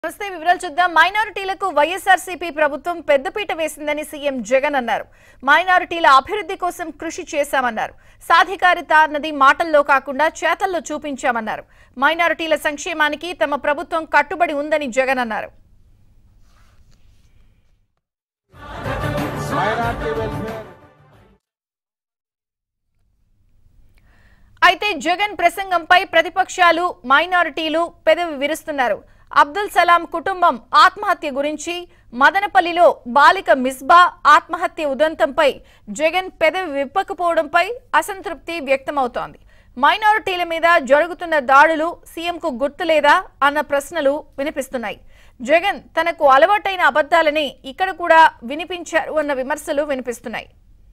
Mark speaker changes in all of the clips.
Speaker 1: నమస్తే వివరాలు చూద్దాం మైనారిటీలకు వైఎస్ఆర్సీపీ ప్రభుత్వం పెద్దపీట వేసిందని సీఎం జగన్ అన్నారు మైనారిటీల అభివృద్ధి కోసం కృషి చేశామన్నారు సాధికారిత అన్నది మాటల్లో కాకుండా చేతల్లో చూపించామన్నారు మైనారిటీల సంక్షేమానికి తమ ప్రభుత్వం కట్టుబడి ఉందని జగన్ అన్నారు
Speaker 2: మైనార్టీ వెల్ఫేర్
Speaker 1: అయితే జగన్ ప్రసంగంపై ప్రతిపక్షాలు మైనారిటీలు పెదవి విరుస్తున్నారు అబ్దుల్ సలాం కుటుంబం ఆత్మహత్య గురించి మదనపల్లిలో బాలిక మిస్బా ఆత్మహత్య ఉదంతంపై జగన్ పెదవి విప్పకపోవడంపై అసంతృప్తి వ్యక్తమవుతోంది మైనారిటీల మీద జరుగుతున్న దాడులు సీఎంకు గుర్తులేదా అన్న ప్రశ్నలు వినిపిస్తున్నాయి జగన్ తనకు అలవాటైన అబద్ధాలని ఇక్కడ కూడా వినిపించారు అన్న విమర్శలు వినిపిస్తున్నాయి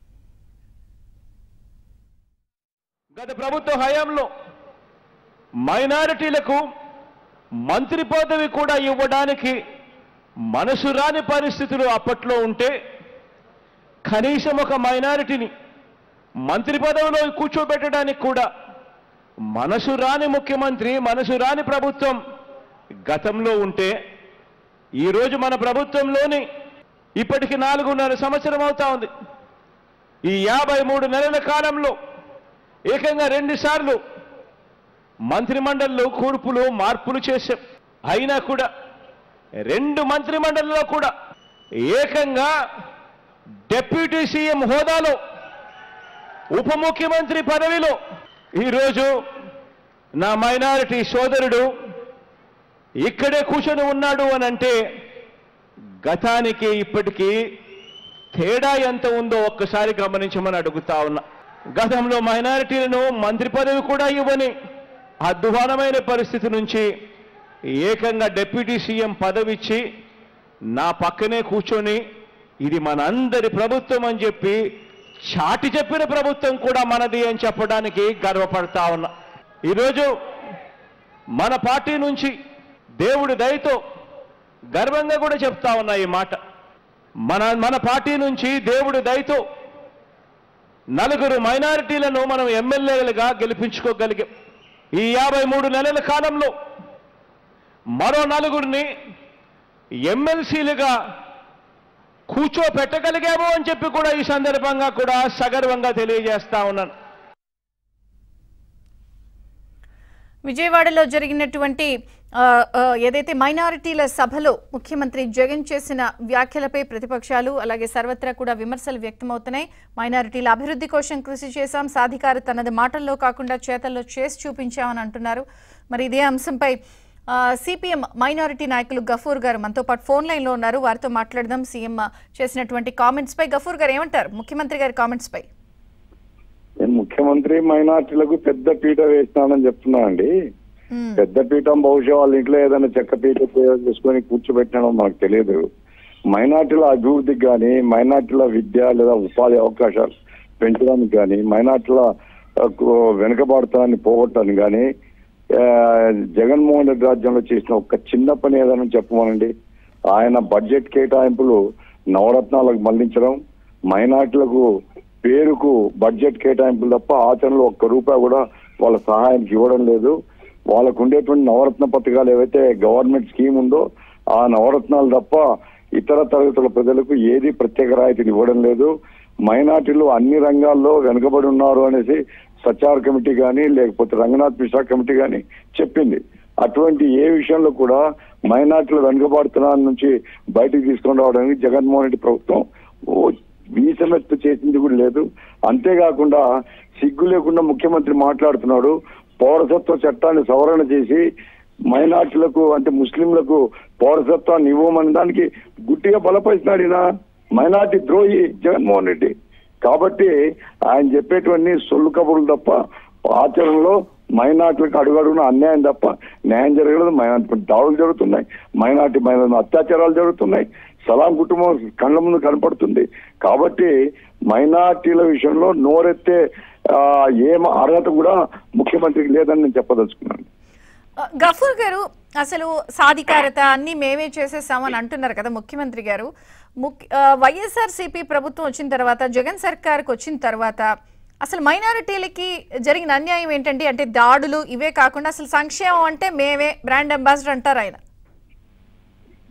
Speaker 2: గత ప్రభుత్వ హయాంలో మైనారిటీలకు మంత్రి పదవి కూడా ఇవ్వడానికి మనసు రాని పరిస్థితులు అప్పట్లో ఉంటే కనీసం ఒక మైనారిటీని మంత్రి పదవిలో కూర్చోబెట్టడానికి కూడా మనసు రాని ముఖ్యమంత్రి మనసు రాని ప్రభుత్వం గతంలో ఉంటే ఈరోజు మన ప్రభుత్వంలోని ఇప్పటికి నాలుగున్నర సంవత్సరం అవుతా ఉంది ఈ యాభై మూడు నెలల కాలంలో ఏకంగా రెండు సార్లు మంత్రిమండలిలో కూర్పులు మార్పులు చేశాం అయినా కూడా రెండు మంత్రిమండలిలో కూడా ఏకంగా డిప్యూటీ సీఎం హోదాలో ఉప ముఖ్యమంత్రి పదవిలో ఈరోజు నా మైనారిటీ సోదరుడు ఇక్కడే కూర్చొని ఉన్నాడు అని అంటే గతానికి ఇప్పటికీ తేడా ఎంత ఉందో ఒక్కసారి గమనించమని అడుగుతా ఉన్నా గతంలో మైనారిటీలను మంత్రి పదవి కూడా ఇవ్వని అధ్వానమైన పరిస్థితి నుంచి ఏకంగా డిప్యూటీ సీఎం పదవి ఇచ్చి నా పక్కనే కూర్చొని ఇది మనందరి ప్రభుత్వం అని చెప్పి చాటి చెప్పిన ప్రభుత్వం కూడా మనది అని చెప్పడానికి గర్వపడతా ఉన్నా ఈరోజు మన పార్టీ నుంచి దేవుడి దయతో గర్వంగా కూడా చెప్తా ఉన్నా ఈ మాట మన మన పార్టీ నుంచి దేవుడి దయతో నలుగురు మైనారిటీలను మనం ఎమ్మెల్యేలుగా గెలిపించుకోగలిగాం ఈ యాభై మూడు నెలల కాలంలో మరో నలుగురిని ఎమ్మెల్సీలుగా కూర్చోపెట్టగలిగాము అని చెప్పి కూడా ఈ సందర్భంగా కూడా సగర్వంగా తెలియజేస్తా ఉన్నాను
Speaker 1: విజయవాడలో జరిగినటువంటి ఆ, ఆ, ఏదైతే మైనారిటీల సభలో ముఖ్యమంత్రి జగన్ చేసిన వ్యాఖ్యలపై ప్రతిపక్షాలు అలాగే సర్వత్రా కూడా విమర్శలు వ్యక్తమవుతున్నాయి మైనారిటీల అభివృద్ధి కోసం కృషి చేశాం సాధికారత అన్నది మాటల్లో కాకుండా చేతల్లో చేసి చూపించామని అంటున్నారు మరి ఇదే అంశంపై సిపిఎం మైనారిటీ నాయకులు గఫూర్ గారు మనతో పాటు ఫోన్ లైన్లో ఉన్నారు వారితో మాట్లాడదాం సీఎం చేసినటువంటి కామెంట్స్ పై గఫూర్ గారు ఏమంటారు ముఖ్యమంత్రి గారి కామెంట్స్ పై
Speaker 3: నేను ముఖ్యమంత్రి మైనార్టీలకు పెద్ద పీట వేసినానని చెప్తున్నానండి
Speaker 1: మ్మ్.
Speaker 3: పెద్ద పీఠం బహుశా వాళ్ళ ఇంట్లో ఏదైనా చెక్క పీట చేసుకొని కూర్చోబెట్టినాడో మనకు తెలియదు మైనార్టీల అభివృద్ధికి కానీ మైనార్టీల విద్య లేదా ఉపాధి అవకాశాలు పెంచడానికి కానీ మైనార్టీల ఆ, కు- వెనుకబాటుతనాన్ని పోగొట్టడానికి కానీ ఆ, జగన్మోహన్ రెడ్డి రాజ్యంలో చేసిన ఒక చిన్న పని ఏదైనా చెప్పమనండి ఆయన బడ్జెట్ కేటాయింపులు నవరత్నాలకు మళ్లించడం మైనార్టీలకు పేరుకు బడ్జెట్ కేటాయింపులు తప్ప ఆచరణలో ఒక్క రూపాయి కూడా వాళ్ళ సహాయానికి ఇవ్వడం లేదు వాళ్ళకు ఉండేటువంటి నవరత్న పథకాలు ఏవైతే గవర్నమెంట్ స్కీమ్ ఉందో ఆ నవరత్నాలు తప్ప ఇతర తరగతుల ప్రజలకు ఏది ప్రత్యేక రాయితీలు ఇవ్వడం లేదు మైనార్టీలు అన్ని రంగాల్లో వెనుకబడి ఉన్నారు అనేసి సచార్ కమిటీ కానీ లేకపోతే రంగనాథ్ మిశ్రా కమిటీ కానీ చెప్పింది అటువంటి ఏ విషయంలో కూడా మైనార్టీల వెనుకబాటుతనాన్ని నుంచి బయటకు తీసుకొని రావడానికి జగన్మోహన్ రెడ్డి ప్రభుత్వం ఓ వీసమెత్తు చేసింది కూడా లేదు అంతేకాకుండా సిగ్గు లేకుండా ముఖ్యమంత్రి మాట్లాడుతున్నాడు పౌరసత్వ చట్టాన్ని సవరణ చేసి మైనార్టీలకు అంటే ముస్లింలకు పౌరసత్వాన్ని ఇవ్వమని దానికి గుట్టిగా బలపరిచినాడు ఈయన మైనార్టీ ద్రోహి జగన్మోహన్ రెడ్డి కాబట్టి ఆయన చెప్పేటువంటి సొల్లు కబుర్లు తప్ప ఆచరణలో మైనార్టీలకు అడుగడుగున అన్యాయం తప్ప న్యాయం జరగలేదు మైనార్టీ దాడులు జరుగుతున్నాయి మైనార్టీ మైనార్టీ అత్యాచారాలు జరుగుతున్నాయి సలాం కుటుంబం కళ్ళ ముందు కనపడుతుంది కాబట్టి మైనార్టీల విషయంలో నోరెత్తే ఆ, ఏం అర్హత కూడా ముఖ్యమంత్రికి లేదని నేను చెప్పదలుచుకున్నాను
Speaker 1: గఫూర్ గారు అసలు సాధికారత అన్ని మేమే చేసేసామని అంటున్నారు కదా ముఖ్యమంత్రి గారు ముఖ్య వైఎస్ఆర్సీపీ ప్రభుత్వం వచ్చిన తర్వాత జగన్ సర్కార్కి వచ్చిన తర్వాత అసలు మైనారిటీలకి జరిగిన అన్యాయం ఏంటండి అంటే దాడులు ఇవే కాకుండా అసలు సంక్షేమం అంటే మేమే బ్రాండ్ అంబాసిడర్ అంటారు ఆయన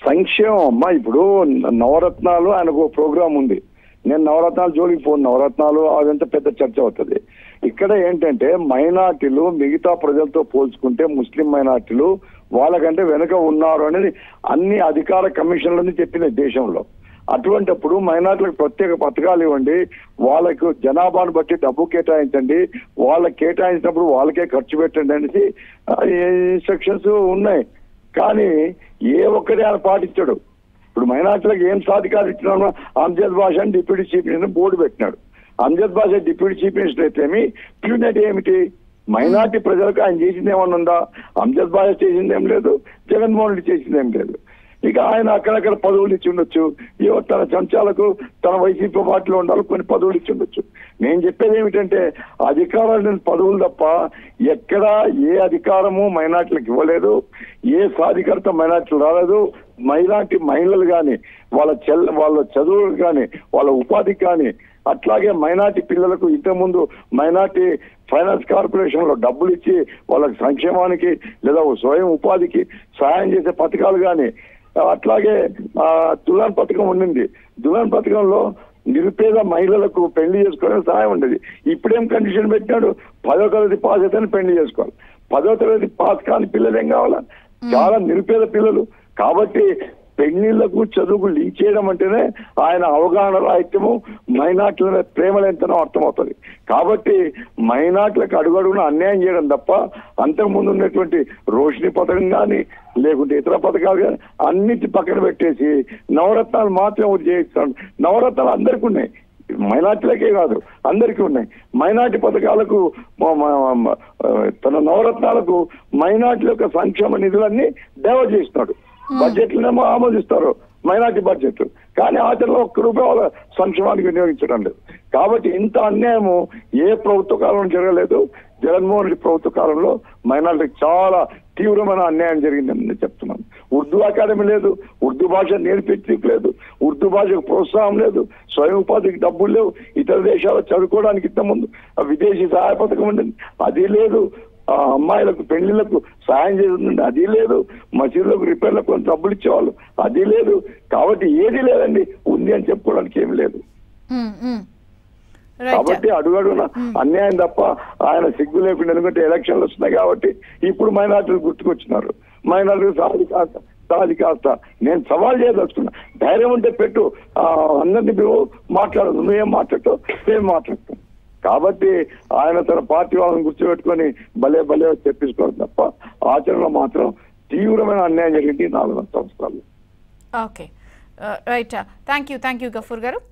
Speaker 3: సంక్షేమం అమ్మా ఇప్పుడు నవరత్నాలు ఆయనకు ప్రోగ్రామ్ ఉంది నేను నవరత్నాలు జోలికి పోను నవరత్నాలు అదంతా పెద్ద చర్చ అవుతుంది ఇక్కడ ఏంటంటే మైనార్టీలు మిగతా ప్రజలతో పోల్చుకుంటే ముస్లిం మైనార్టీలు వాళ్ళకంటే వెనుక ఉన్నారు అనేది అన్ని అధికార కమిషన్లని చెప్పిన దేశంలో అటువంటప్పుడు మైనార్టీలకు ప్రత్యేక పథకాలు ఇవ్వండి వాళ్ళకు జనాభాను బట్టి డబ్బు కేటాయించండి వాళ్ళకి కేటాయించినప్పుడు వాళ్ళకే ఖర్చు పెట్టండి అనేసి ఇన్స్ట్రక్షన్స్ ఉన్నాయి కానీ ఏ ఒక్కరి ఆయన పాటించాడు ఇప్పుడు మైనార్టీలకు ఏం సాధికారం ఇచ్చినామో అంజద్ భాష అని డిప్యూటీ చీఫ్ మినిస్టర్ బోర్డు పెట్టినాడు అంజద్ భాష డిప్యూటీ చీఫ్ మినిస్టర్ అయితేమి ప్యూనెట్ ఏమిటి మైనార్టీ ప్రజలకు ఆయన చేసింది ఏమన్నా ఉందా అంజద్ భాష చేసింది ఏం లేదు జగన్మోహన్ రెడ్డి చేసింది ఏం లేదు ఇక ఆయన అక్కడక్కడ పదవులు ఇచ్చి ఉండొచ్చు ఏవో తన చంచాలకు తన వైసీపీ పార్టీలో ఉండాలి కొన్ని పదవులు ఇచ్చి ఉండొచ్చు నేను చెప్పేది ఏమిటంటే అధికారాలు లేని పదవులు తప్ప ఎక్కడ ఏ అధికారము మైనార్టీలకు ఇవ్వలేదు ఏ సాధికారత మైనార్టీలు రాలేదు మైనార్టీ మహిళలు కానీ వాళ్ళ చెల్ల వాళ్ళ చదువులకు కానీ వాళ్ళ ఉపాధికి కానీ అట్లాగే మైనార్టీ పిల్లలకు ఇంతకుముందు మైనార్టీ ఫైనాన్స్ కార్పొరేషన్ లో డబ్బులు ఇచ్చి వాళ్ళకి సంక్షేమానికి లేదా స్వయం ఉపాధికి సహాయం చేసే పథకాలు కానీ అట్లాగే ఆ, దులాన్ పథకం ఉండింది దులాన్ పథకంలో నిరుపేద మహిళలకు పెళ్లి చేసుకోవడానికి సహాయం ఉండేది ఇప్పుడేం కండిషన్ పెట్టినాడు పదో తరగతి పాస్ అయితే పెళ్లి చేసుకోవాలి పదో తరగతి పాస్ కాని పిల్లలు ఏం కావాలా చాలా నిరుపేద పిల్లలు కాబట్టి పెళ్లిళ్లకు చదువుకు లింక్ చేయడం అంటేనే ఆయన అవగాహన రాహిత్యము మైనార్టీల మీద ప్రేమ ఎంతనో అర్థమవుతుంది కాబట్టి మైనార్టీలకు అడుగడుగున అన్యాయం చేయడం తప్ప అంతకుముందు ఉన్నటువంటి రోషిని పథకం కానీ లేకుంటే ఇతర పథకాలు కానీ అన్నిటి పక్కన పెట్టేసి నవరత్నాలు మాత్రం ఒకటి చేయిస్తాడు నవరత్నాలు అందరికీ ఉన్నాయి మైనార్టీలకే కాదు అందరికీ ఉన్నాయి మైనార్టీ పథకాలకు మ- మ- మ- తన నవరత్నాలకు మైనార్టీల యొక్క సంక్షేమ నిధులన్నీ దేవ చేస్తున్నాడు బడ్జెట్లనేమో ఆమోదిస్తారు మైనార్టీ బడ్జెట్ కానీ ఆచరణలో ఒక్క రూపాయి వాళ్ళ సంక్షేమానికి వినియోగించడం లేదు కాబట్టి ఇంత అన్యాయము ఏ ప్రభుత్వ కాలంలో జరగలేదు జగన్మోహన్ రెడ్డి ప్రభుత్వ కాలంలో మైనార్టీకి చాలా తీవ్రమైన అన్యాయం జరిగిందని నేను చెప్తున్నాను ఉర్దూ అకాడమీ లేదు ఉర్దూ భాష నేర్పించడానికి లేదు ఉర్దూ భాషకు ప్రోత్సాహం లేదు స్వయం ఉపాధికి డబ్బులు లేవు ఇతర దేశాల్లో చదువుకోవడానికి ఇంత ముందు ఆ విదేశీ సహాయ పథకం ఉండేది అది లేదు ఆ అమ్మాయిలకు పెళ్లిళ్లకు సహాయం చేస్తుండే అది లేదు మసీదులకు రిపేర్లకు కొంత డబ్బులు ఇచ్చేవాళ్ళు అది లేదు కాబట్టి ఏది లేదండి ఉంది అని చెప్పుకోవడానికి ఏమి లేదు
Speaker 1: ఉమ్, ఉమ్. రైట్
Speaker 3: కాబట్టి అడుగడుగున అన్యాయం తప్ప ఆయన సిగ్గు లేకుండా ఎందుకంటే ఎలక్షన్లు వస్తున్నాయి కాబట్టి ఇప్పుడు మైనార్టీలు గుర్తుకొచ్చినారు మైనార్టీలు సాది కాస్త సాది కాస్త నేను సవాల్ చేయదలుచుకున్నా ధైర్యం ఉంటే పెట్టు ఆ, అందరినీ నువ్వు మాట్లాడదు నువ్వేం మాట్లాడతావు మేము మాట్లాడతాం కాబట్టి ఆయన తన పార్టీ వాళ్ళని గుర్తుపెట్టుకొని భలే భలే తెప్పించుకోవడం తప్ప ఆచరణలో మాత్రం తీవ్రమైన అన్యాయం జరిగింది ఈ నాలుగు సంవత్సరాలు
Speaker 1: okay right thank you thank you Ghafoor garu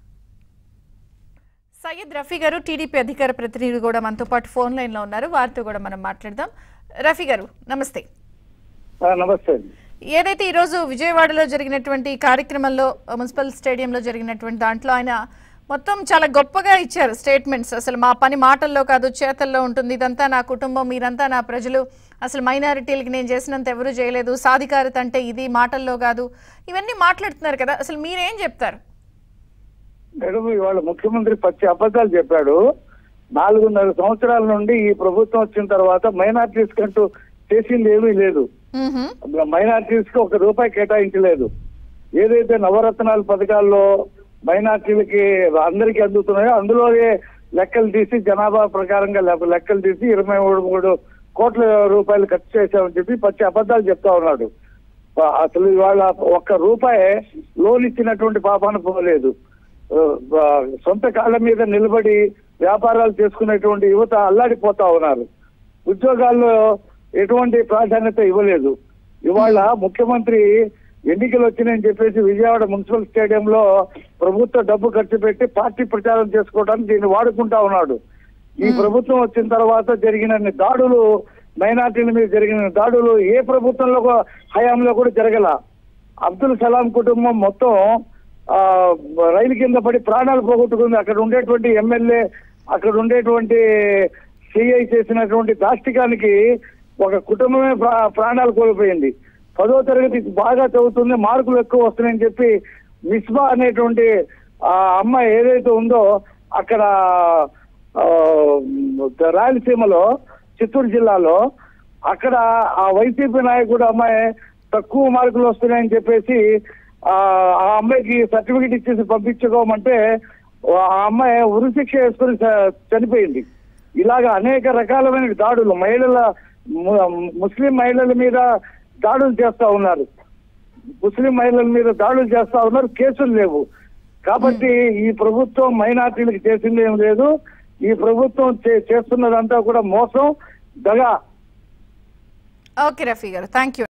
Speaker 1: Syed Rafi గారు టీడీపీ అధికార ప్రతినిధి కూడా మనతో పాటు ఫోన్ లైన్లో ఉన్నారు వారితో కూడా మనం మాట్లాడదాం రఫీ గారు నమస్తే
Speaker 4: నమస్తే అండి
Speaker 1: ఏదైతే ఈరోజు విజయవాడలో జరిగినటువంటి కార్యక్రమంలో ఆ, మున్సిపల్ స్టేడియంలో జరిగినటువంటి దాంట్లో ఆయన మొత్తం చాలా గొప్పగా ఇచ్చారు స్టేట్మెంట్స్ అసలు మా పని మాటల్లో కాదు చేతల్లో ఉంటుంది ఇదంతా నా కుటుంబం మీరంతా నా ప్రజలు అసలు మైనారిటీలకి నేను చేసినంత ఎవరూ చేయలేదు సాధికారత అంటే ఇది మాటల్లో కాదు ఇవన్నీ మాట్లాడుతున్నారు కదా అసలు మీరేం చెప్తారు
Speaker 4: మేడం ఇవాళ ముఖ్యమంత్రి పచ్చి అబద్ధాలు చెప్పాడు నాలుగున్నర సంవత్సరాల నుండి ఈ ప్రభుత్వం వచ్చిన తర్వాత మైనార్టీస్ కంటూ చేసింది ఏమీ లేదు
Speaker 1: మ్హూ.
Speaker 4: మైనార్టీస్ కి ఒక రూపాయి కేటాయించలేదు ఏదైతే నవరత్నాల పథకాల్లో మైనార్టీలకి అందరికీ అందుతున్నాయో అందులోనే లెక్కలు తీసి జనాభా ప్రకారంగా లెక్క- లెక్కలు తీసి ఇరవై మూడు మూడు కోట్ల రూపాయలు ఖర్చు చేశామని చెప్పి పచ్చి అబద్ధాలు చెప్తా ఉన్నాడు ఆ- అసలు ఇవాళ ఒక్క రూపాయి లోన్ ఇచ్చినటువంటి పాపాన పోలేదు ఆ, ఆ, సొంత కాళ్ళ మీద నిలబడి వ్యాపారాలు చేసుకునేటువంటి యువత అల్లాడిపోతా ఉన్నారు ఉద్యోగాల్లో ఎటువంటి ప్రాధాన్యత ఇవ్వలేదు ఇవాళ ముఖ్యమంత్రి ఎన్నికలు వచ్చినాయని చెప్పేసి విజయవాడ మున్సిపల్ స్టేడియంలో ప్రభుత్వ డబ్బు ఖర్చు పెట్టి పార్టీ ప్రచారం చేసుకోవడానికి దీన్ని వాడుకుంటా ఉన్నాడు ఈ ప్రభుత్వం వచ్చిన తర్వాత జరిగిన దాడులు మైనార్టీల మీద జరిగిన దాడులు ఏ ప్రభుత్వంలో కూ- హయాంలో కూడా జరగల అబ్దుల్ సలాం కుటుంబం మొత్తం ఆ రైలు కింద పడి ప్రాణాలు పోగొట్టుకుంది అక్కడ ఉండేటువంటి ఎమ్మెల్యే అక్కడ ఉండేటువంటి సిఐ చేసినటువంటి దాష్టికానికి ఒక కుటుంబమే ప్రా- ప్రాణాలు కోల్పోయింది పదో తరగతి బాగా చదువుతుంది మార్కులు ఎక్కువ వస్తున్నాయని చెప్పి మిస్బా అనేటువంటి ఆ అమ్మాయి ఏదైతే ఉందో అక్కడ ఆ, రాయలసీమలో చిత్తూరు జిల్లాలో అక్కడ ఆ వైసీపీ నాయకుడు అమ్మాయి తక్కువ మార్కులు వస్తున్నాయని చెప్పేసి ఆ ఆ అమ్మాయికి సర్టిఫికెట్ ఇచ్చేసి పంపించుకోమంటే ఆ అమ్మాయి ఉరిశిక్ష వేసుకుని చ- చనిపోయింది ఇలాగ అనేక రకాలమైన దాడులు మహిళల ము- ముస్లిం మహిళల మీద దాడులు చేస్తా ఉన్నారు ముస్లిం మహిళల మీద దాడులు చేస్తా ఉన్నారు కేసులు లేవు కాబట్టి ఈ ప్రభుత్వం మైనార్టీలకు చేసింది ఏం లేదు ఈ ప్రభుత్వం చే- చేస్తున్నదంతా కూడా మోసం దగా
Speaker 1: ఓకే రఫీ గారు థ్యాంక్ యూ